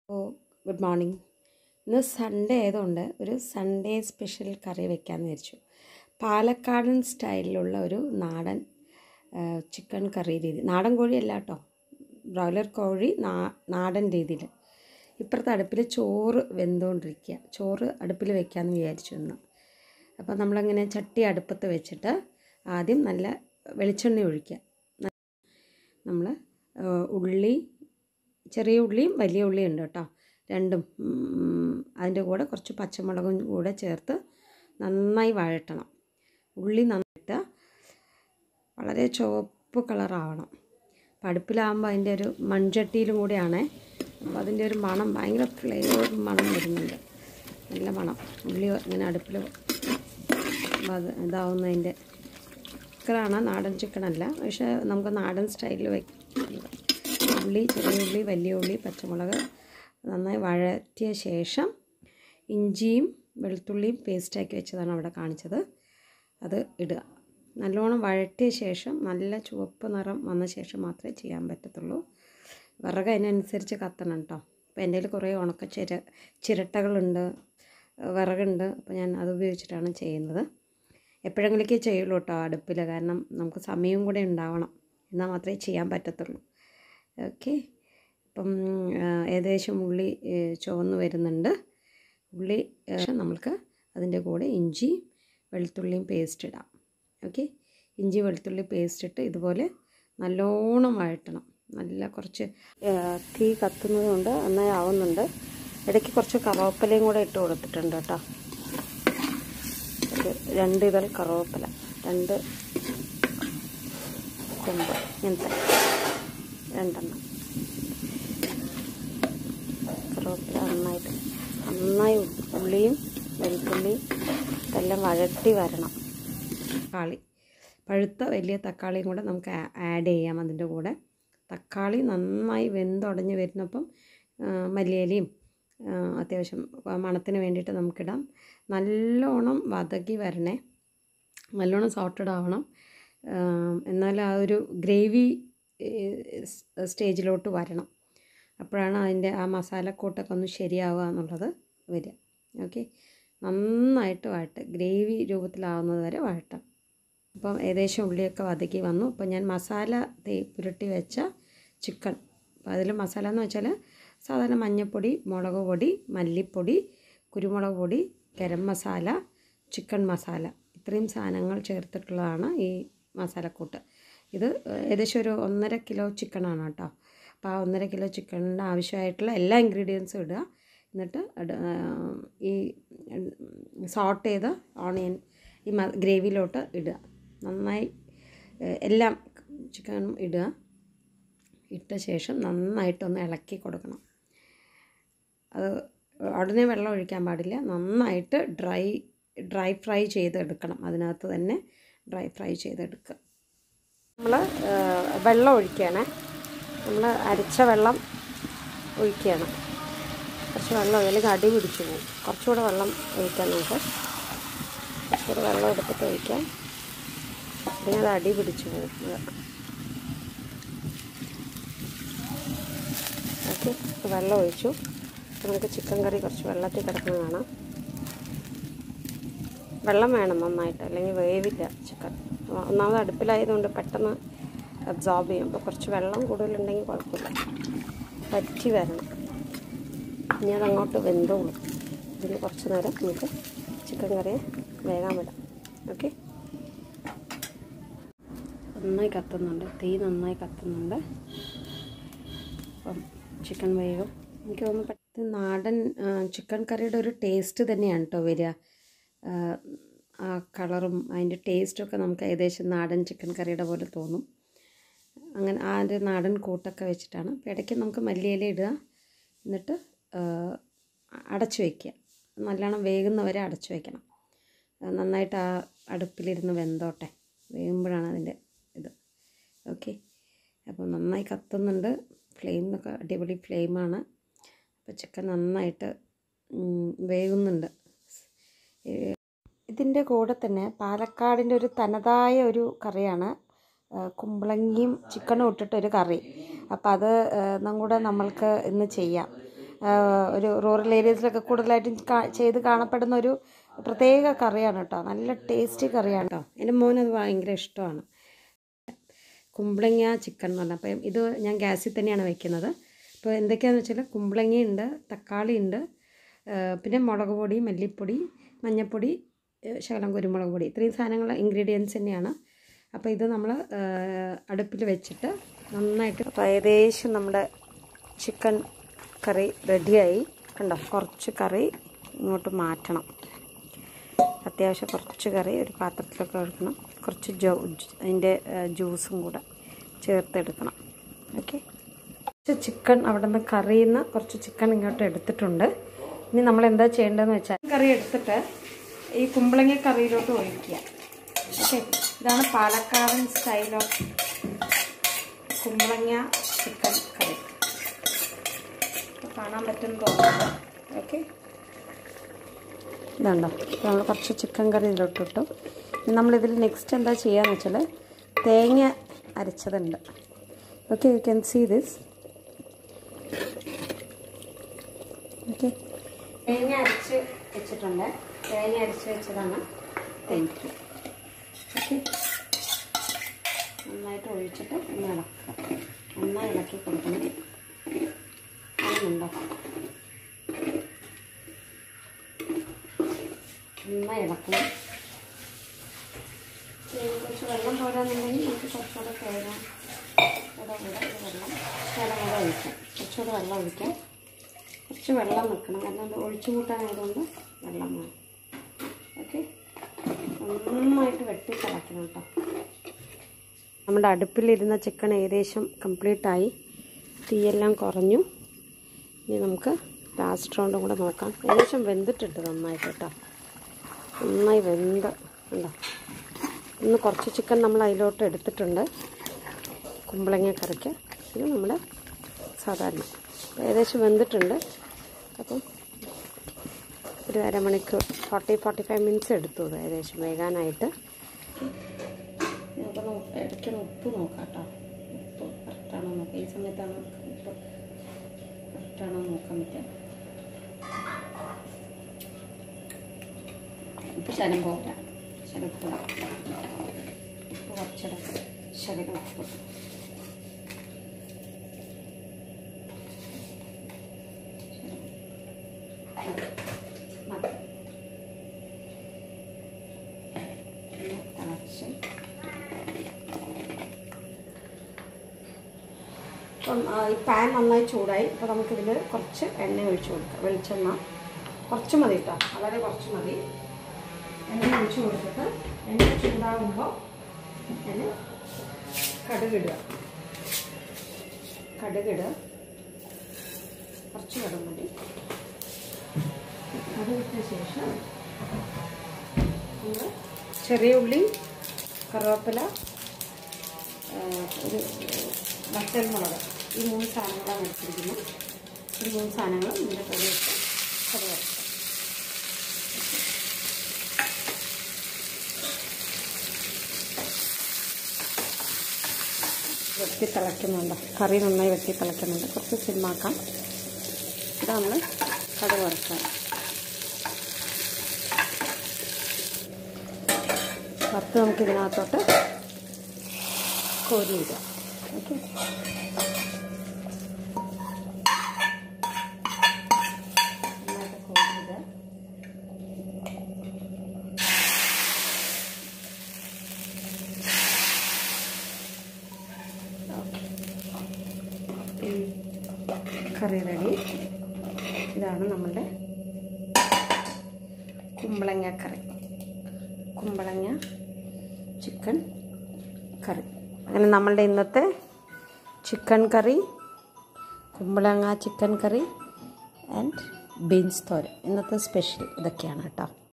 ഓ good morning ഇന്ന് Sunday ആയതുകൊണ്ട് ഒരു സൺഡേ സ്പെഷ്യൽ കറി വെക്കാമെന്ന് വിചാരിച്ചു പാലക്കാടൻ സ്റ്റൈലിലുള്ള ഒരു നാടൻ ചിക്കൻ കറി രീതി നാടൻ കോഴിയല്ല കേട്ടോ ബ്രോയിലർ കോഴി നാ നാടൻ രീതിയിൽ ഇപ്പുറത്തെ അടുപ്പിൽ ചോറ് വെന്തുകൊണ്ടിരിക്കുക ചോറ് അടുപ്പിൽ വെക്കാമെന്ന് വിചാരിച്ചു ഇന്ന് അപ്പോൾ നമ്മളങ്ങനെ ചട്ടി അടുപ്പത്ത് വെച്ചിട്ട് ആദ്യം നല്ല വെളിച്ചെണ്ണ ഒഴിക്കുക നമ്മൾ ഉള്ളി ചെറിയ ഉള്ളിയും വലിയ ഉള്ളിയും ഉണ്ട് കേട്ടോ രണ്ടും അതിൻ്റെ കൂടെ കുറച്ച് പച്ചമുളകും കൂടെ ചേർത്ത് നന്നായി വഴറ്റണം ഉള്ളി നന്നായിട്ട് വളരെ ചുവപ്പ് കളറാവണം അപ്പോൾ അടുപ്പിലാകുമ്പോൾ അതിൻ്റെ ഒരു മൺചട്ടിയിലും കൂടെയാണേ അപ്പോൾ അതിൻ്റെ ഒരു മണം ഭയങ്കര ഫ്ലേവർ മണം വരുന്നുണ്ട് നല്ല മണം ഉള്ളി ഇങ്ങനെ അടുപ്പിൽ അത് ഇതാവുന്നതിൻ്റെ ചിക്കനാണ് നാടൻ ചിക്കനല്ല പക്ഷേ നമുക്ക് നാടൻ സ്റ്റൈലിൽ വയ്ക്കുന്നത് ഉള്ളി ചെറിയ ഉള്ളി വലിയ ഉള്ളി പച്ചമുളക് നന്നായി വഴറ്റിയ ശേഷം ഇഞ്ചിയും വെളുത്തുള്ളിയും പേസ്റ്റാക്കി വെച്ചതാണ് അവിടെ കാണിച്ചത് അത് ഇടുക നല്ലോണം വഴറ്റിയ ശേഷം നല്ല ചുവപ്പ് നിറം വന്ന ശേഷം മാത്രമേ ചെയ്യാൻ പറ്റത്തുള്ളൂ വിറക് അതിനനുസരിച്ച് കത്തണം കേട്ടോ അപ്പോൾ എൻ്റെ കയ്യിൽ കുറേ ഉണക്ക ചിര ചിരട്ടകളുണ്ട് വിറകുണ്ട് അപ്പോൾ ഞാൻ അത് ഉപയോഗിച്ചിട്ടാണ് ചെയ്യുന്നത് എപ്പോഴെങ്കിലൊക്കെ ചെയ്യുള്ളൂ കേട്ടോ അടുപ്പിൽ കാരണം നമുക്ക് സമയവും കൂടെ ഉണ്ടാവണം എന്നാൽ മാത്രമേ ചെയ്യാൻ പറ്റത്തുള്ളൂ ഓക്കെ അപ്പം ഏകദേശം ഉള്ളി ചുവന്ന് വരുന്നുണ്ട് ഉള്ളി നമ്മൾക്ക് അതിൻ്റെ കൂടെ ഇഞ്ചി വെളുത്തുള്ളിയും പേസ്റ്റ് ഇടാം ഓക്കെ ഇഞ്ചി വെളുത്തുള്ളി പേസ്റ്റ് ഇട്ട് ഇതുപോലെ നല്ലോണം വഴറ്റണം നല്ല കുറച്ച് തീ കത്തുന്നത് കൊണ്ട് നന്നായി ആവുന്നുണ്ട് ഇടയ്ക്ക് കുറച്ച് കറുവപ്പലയും കൂടെ ഇട്ട് കൊടുത്തിട്ടുണ്ട് കേട്ടോ ഒരു രണ്ട് ഇതൾ കറുവപ്പല രണ്ട് കൊമ്പ് ഇങ്ങനത്തെ രണ്ടെണ്ണം കറുവപ്പല നന്നായിട്ട് നന്നായി ഉള്ളിയും വെളുത്തുള്ളിയും ഇതെല്ലാം വഴട്ടി വരണം തക്കാളി പഴുത്ത വലിയ തക്കാളിയും കൂടെ നമുക്ക് ആഡ് ചെയ്യാം അതിൻ്റെ കൂടെ തക്കാളി നന്നായി വെന്തുടഞ്ഞ് വരുന്നപ്പം മല്ലിയിലയും അത്യാവശ്യം മണത്തിന് വേണ്ടിയിട്ട് നമുക്കിടാം നല്ലോണം വതക്കി വരണേ നല്ലോണം സോട്ടഡ് ആവണം എന്നാൽ ആ ഒരു ഗ്രേവി സ്റ്റേജിലോട്ട് വരണം അപ്പോഴാണ് അതിൻ്റെ ആ മസാലക്കൂട്ടൊക്കെ ഒന്ന് ശരിയാവുക എന്നുള്ളത് വരിക ഓക്കെ നന്നായിട്ട് വഴട്ട് ഗ്രേവി രൂപത്തിലാവുന്നത് വരെ വഴട്ടാം അപ്പം ഏകദേശം ഉള്ളിയൊക്കെ വതക്കി വന്നു അപ്പം ഞാൻ മസാല തേ പുരട്ടി വെച്ച ചിക്കൻ അപ്പോൾ അതിൽ മസാല എന്ന് വെച്ചാൽ സാധാരണ മഞ്ഞൾപ്പൊടി മുളക് പൊടി മല്ലിപ്പൊടി കുരുമുളക് പൊടി ഗരം മസാല ചിക്കൻ മസാല ഇത്രയും സാധനങ്ങൾ ചേർത്തിട്ടുള്ളതാണ് ഈ മസാലക്കൂട്ട് ഇത് ഏകദേശം ഒരു ഒന്നര കിലോ ചിക്കനാണ് കേട്ടോ അപ്പോൾ ആ ഒന്നര കിലോ ചിക്കനിന് ആവശ്യമായിട്ടുള്ള എല്ലാ ഇൻഗ്രീഡിയൻസും ഇടുക എന്നിട്ട് ഈ സോട്ട് ചെയ്ത ഓണിയൻ ഈ ഗ്രേവിയിലോട്ട് ഇടുക നന്നായി എല്ലാം ചിക്കനും ഇടുക ഇട്ട ശേഷം നന്നായിട്ടൊന്ന് ഇളക്കി കൊടുക്കണം അത് ഉടനെ വെള്ളം ഒഴിക്കാൻ പാടില്ല നന്നായിട്ട് ഡ്രൈ ഡ്രൈ ഫ്രൈ ചെയ്തെടുക്കണം അതിനകത്ത് തന്നെ ഡ്രൈ ഫ്രൈ ചെയ്തെടുക്കുക നമ്മൾ വെള്ളം ഒഴിക്കുകയാണേ നമ്മൾ അരച്ച വെള്ളം ഒഴിക്കുകയാണ് കുറച്ച് വെള്ളം അല്ലെങ്കിൽ അടി പിടിച്ചു പോകും കുറച്ചുകൂടെ വെള്ളം ഒഴിക്കാം നമുക്ക് കുറച്ചുകൂടെ വെള്ളം എടുത്തിട്ട് ഒഴിക്കാം അല്ലെങ്കിൽ അത് അടി പിടിച്ചു പോകും ഓക്കെ വെള്ളം ഒഴിച്ചു നമുക്ക് ചിക്കൻ കറി കുറച്ച് വെള്ളത്തിൽ കിടക്കുന്നത് കാണാം വെള്ളം വേണം നന്നായിട്ട് അല്ലെങ്കിൽ വേവില്ല ചിക്കൻ ഒന്നാമത് അടുപ്പിലായതുകൊണ്ട് പെട്ടെന്ന് അബ്സോർബ് ചെയ്യും അപ്പോൾ കുറച്ച് വെള്ളം കൂടുതലുണ്ടെങ്കിൽ കുഴപ്പമില്ല പറ്റി വരണം ഇനി അതങ്ങോട്ട് വെന്തോളും ഇതിന് കുറച്ച് നേരം നമുക്ക് ചിക്കൻ കറിയെ വേഗം വിടാം ഓക്കെ നന്നായി കത്തുന്നുണ്ട് തീ നന്നായി കത്തുന്നുണ്ട് അപ്പം ചിക്കൻ വേഗം എനിക്ക് തോന്നുന്നു പെട്ടെന്ന് നാടൻ ചിക്കൻ കറിയുടെ ഒരു ടേസ്റ്റ് തന്നെയാണ് കേട്ടോ വരിക ആ കളറും അതിൻ്റെ ടേസ്റ്റൊക്കെ നമുക്ക് ഏകദേശം നാടൻ ചിക്കൻ കറിയുടെ പോലെ തോന്നും അങ്ങനെ ആ ഒരു നാടൻ കൂട്ടൊക്കെ വെച്ചിട്ടാണ് അപ്പോൾ ഇടയ്ക്ക് നമുക്ക് മല്ലിയില ഇടുക എന്നിട്ട് അടച്ചു വയ്ക്കുക നല്ലോണം വേകുന്നവരെ അടച്ചു വയ്ക്കണം നന്നായിട്ട് ആ അടുപ്പിലിരുന്ന് വെന്തോട്ടെ വേകുമ്പോഴാണ് അതിൻ്റെ ഇത് ഓക്കെ അപ്പോൾ നന്നായി കത്തുന്നുണ്ട് ഫ്ലെയിം ഒക്കെ അടിപൊളി ഫ്ലെയിമാണ് അപ്പോൾ ചിക്കൻ നന്നായിട്ട് വേകുന്നുണ്ട് ഇതിൻ്റെ കൂടെ തന്നെ പാലക്കാടിൻ്റെ ഒരു തനതായ ഒരു കറിയാണ് കുമ്പളങ്ങിയും ചിക്കനും ഇട്ടിട്ടൊരു കറി അപ്പോൾ അത് കൂടെ നമ്മൾക്ക് ഇന്ന് ചെയ്യാം ആ, ഒരു റൂറൽ ഏരിയസിലൊക്കെ കൂടുതലായിട്ടും കാ- ചെയ്ത് കാണപ്പെടുന്ന ഒരു പ്രത്യേക കറിയാണ് കേട്ടോ നല്ല ടേസ്റ്റി കറിയാണ് കേട്ടോ എൻ്റെ മോനത് ഭയങ്കര ഇഷ്ടമാണ് കുമ്പളങ്ങ ചിക്കൻ എന്ന് പറഞ്ഞാൽ അപ്പം ഇത് ഞാൻ ഗ്യാസിൽ തന്നെയാണ് വെക്കുന്നത് അപ്പോൾ എന്തൊക്കെയാണെന്ന് വെച്ചാൽ കുമ്പളങ്ങയുണ്ട് തക്കാളിയുണ്ട് ആ, പിന്നെ മുളക് പൊടി മല്ലിപ്പൊടി മഞ്ഞൾപ്പൊടി ഏ, ശകലം കുരുമുളക് പൊടി ഇത്രയും സാധനങ്ങൾ ഇൻഗ്രീഡിയൻസ് തന്നെയാണ് അപ്പോൾ ഇത് നമ്മൾ അടുപ്പിൽ വെച്ചിട്ട് നന്നായിട്ട് അപ്പോൾ ഏകദേശം നമ്മുടെ ചിക്കൻ കറി റെഡിയായി കണ്ടോ കുറച്ച് കറി ഇങ്ങോട്ട് മാറ്റണം അത്യാവശ്യം കുറച്ച് കറി ഒരു പാത്രത്തിലൊക്കെ എടുക്കണം കുറച്ച് ജോ അതിൻ്റെ ജ്യൂസും കൂടെ ചേർത്തെടുക്കണം ഓക്കെ കുറച്ച് ചിക്കൻ അവിടെ നിന്ന് കറിയിൽ നിന്ന് കുറച്ച് ചിക്കൻ ഇങ്ങോട്ട് എടുത്തിട്ടുണ്ട് ഇനി നമ്മൾ എന്താ ചെയ്യേണ്ടതെന്ന് വെച്ചാൽ കറി എടുത്തിട്ട് ഈ കുമ്പളങ്ങ കറിയിലോട്ട് ഒഴിക്കുക ഓക്കെ ഇതാണ് പാലക്കാടൻ സ്റ്റൈൽ ഓഫ് കുമ്പളങ്ങ ചിക്കൻ കറി കാണാൻ പറ്റും തോന്നുന്നു ഓക്കെ ഇതുണ്ടോ നമ്മൾ കുറച്ച് ചിക്കൻ കറി ഇതിലോട്ടിട്ടു ഇനി നമ്മളിതിൽ നെക്സ്റ്റ് എന്താ ചെയ്യാന്ന് വെച്ചാൽ തേങ്ങ അരച്ചതുണ്ട് okay you can see this okay തേങ്ങ അരച്ച് വെച്ചിട്ടുണ്ട് തേങ്ങ അരച്ച് വെച്ചതാണ് തേങ്ങ ഓക്കെ നന്നായിട്ട് ഒഴിച്ചിട്ട് ഒന്ന് ഇളക്കുക നന്നായി ഇളക്കി കൊടുക്കണം അങ്ങനുണ്ടോ നന്നായി ഇളക്കണം ഇനി കുറച്ച് വെള്ളം പോരാന്നുണ്ടെങ്കിൽ നമുക്ക് കുറച്ചുകൂടെ തേങ്ങ കൂടെ കൂടെ ഒരു വെള്ളം ശകലം കൂടെ ഒഴിക്കാം കുറച്ചുകൂടെ വെള്ളം ഒഴിക്കാം കുറച്ച് വെള്ളം വെക്കണം കാരണം അത് ഒഴിച്ചു കൂട്ടാനായതുകൊണ്ട് വെള്ളം വേണം ഓക്കെ നന്നായിട്ട് വെട്ടി തിളയ്ക്കണം കേട്ടോ നമ്മുടെ അടുപ്പിലിരുന്ന ചിക്കൻ ഏകദേശം കംപ്ലീറ്റായി തീയെല്ലാം കുറഞ്ഞു ഇനി നമുക്ക് ലാസ്റ്റ് റൗണ്ടും കൂടെ നോക്കാം ഏകദേശം വെന്തിട്ടുണ്ട് നന്നായിട്ട് കേട്ടോ നന്നായി വെന്ത് ഉണ്ടോ ഇന്ന് കുറച്ച് ചിക്കൻ നമ്മൾ അതിലോട്ട് എടുത്തിട്ടുണ്ട് കുമ്പളങ്ങ കറിക്ക് ഇത് നമ്മുടെ സാധാരണ അപ്പോൾ ഏകദേശം വെന്തിട്ടുണ്ട് അപ്പം ഒരു അരമണിക്കൂർ ഫോർട്ടി ഫോർട്ടി ഫൈവ് മിനിറ്റ്സ് എടുത്തു ഇത് ഏകദേശം വേകാനായിട്ട് നമുക്കൊന്ന് ഉപ്പ് ഇടയ്ക്കൊന്ന് ഉപ്പ് നോക്കാം കേട്ടോ ഉപ്പ് കറക്റ്റാണോ നോക്കാം ഈ സമയത്താണ് ഉപ്പ് കറക്റ്റാണോ നോക്കാൻ പറ്റുക ഉപ്പ് ശരം പോരാ ശരം ഉപ്പ് ഉപ്പ് കുറച്ചിടാം ശകലം ഉപ്പ് ശകലം. മതി. ഒന്ന് തിളച്ച് അപ്പം ആ, ഈ പാൻ നന്നായി ചൂടായി അപ്പോൾ നമുക്കിതിൽ കുറച്ച് എണ്ണ ഒഴിച്ച് കൊടുക്കാം വെളിച്ചെണ്ണ കുറച്ച് മതി കേട്ടോ വളരെ കുറച്ച് മതി എണ്ണ ഒഴിച്ച് കൊടുത്തിട്ട് എണ്ണ ചൂടാകുമ്പോൾ അതിന് കടുകിടുക കടുകിടുക കുറച്ച് കടുക് മതി കടുകിട്ട ശേഷം നമ്മൾ ചെറിയ ഉള്ളി കറിവേപ്പില ആ, ഒരു വറ്റൽ മുളക് ഈ മൂന്ന് സാധനങ്ങളാണ് എടുത്തിരിക്കുന്നത് ഈ മൂന്ന് സാധനങ്ങൾ ഇതിൻ്റെ കൂടെ ഇട്ട് കറി വറുക്കുക വെട്ടി തിളയ്ക്കുന്നുണ്ട് കറി നന്നായി വെട്ടി തിളയ്ക്കുന്നുണ്ട് കുറച്ച് സിമ്മാക്കാം ഇത് നമ്മൾ കടുക് വറുക്കാം വറുത്ത് നമുക്ക് ഇതിനകത്തോട്ട് കോരിയിടാം ഓക്കെ നന്നായിട്ട് കോരിയിടുക കറി റെഡി ഇതാണ് നമ്മളുടെ കുമ്പളങ്ങ കറി കുമ്പളങ്ങ ചിക്കൻ കറി അങ്ങനെ നമ്മളുടെ ഇന്നത്തെ ചിക്കൻ കറി കുമ്പളങ്ങ ചിക്കൻ കറി ആൻഡ് ബീൻസ് തോരൻ ഇന്നത്തെ സ്പെഷ്യൽ ഇതൊക്കെയാണ് കേട്ടോ